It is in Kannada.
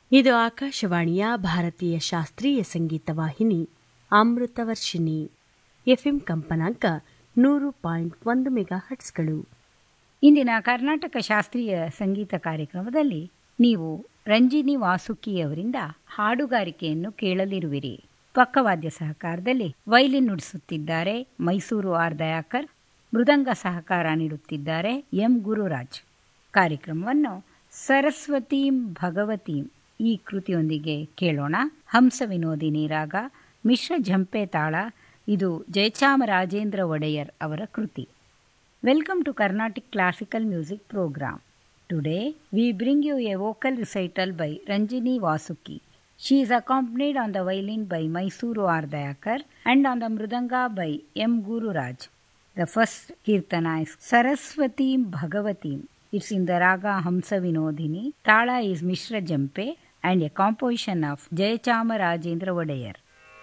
ಇದು ಆಕಾಶವಾಣಿಯ ಭಾರತೀಯ ಶಾಸ್ತ್ರೀಯ ಸಂಗೀತ ವಾಹಿನಿ ಅಮೃತವರ್ಷಿಣಿ ಎಫ್ಎಂ ಕಂಪನಾಂಕ ನೂರು ಪಾಯಿಂಟ್ ಒಂದು ಮೆಗಾ ಹಟ್ಸ್ಗಳು ಇಂದಿನ ಕರ್ನಾಟಕ ಶಾಸ್ತ್ರೀಯ ಸಂಗೀತ ಕಾರ್ಯಕ್ರಮದಲ್ಲಿ ನೀವು ರಂಜಿನಿ ವಾಸುಕಿಯವರಿಂದ ಹಾಡುಗಾರಿಕೆಯನ್ನು ಕೇಳಲಿರುವಿರಿ ಪಕ್ಕವಾದ್ಯ ಸಹಕಾರದಲ್ಲಿ ವೈಲಿನ್ ನುಡಿಸುತ್ತಿದ್ದಾರೆ ಮೈಸೂರು ಆರ್ ದಯಾಕರ್ ಮೃದಂಗ ಸಹಕಾರ ನೀಡುತ್ತಿದ್ದಾರೆ ಎಂ ಗುರುರಾಜ್ ಕಾರ್ಯಕ್ರಮವನ್ನು ಸರಸ್ವತೀಂ ಭಗವತೀಂ ಈ ಕೃತಿಯೊಂದಿಗೆ ಕೇಳೋಣ ಹಂಸ ವಿನೋದಿನಿ ರಾಗ ಮಿಶ್ರ ಝಂಪೆ ತಾಳ ಇದು ಜಯಚಾಮರಾಜೇಂದ್ರ ಒಡೆಯರ್ ಅವರ ಕೃತಿ welcome to Carnatic classical music programme today we bring you a vocal recital by Ranjani Vasuki She is accompanied on the violin by Mysuru R. Dayakar and on the mridanga by M. Guru Raj. The first kirtana is Saraswatim Bhagavatim. It's in the raga Hamsa Vinodini. Tala is Mishra Jampe and a composition of Jayachama Rajendra Vodayar.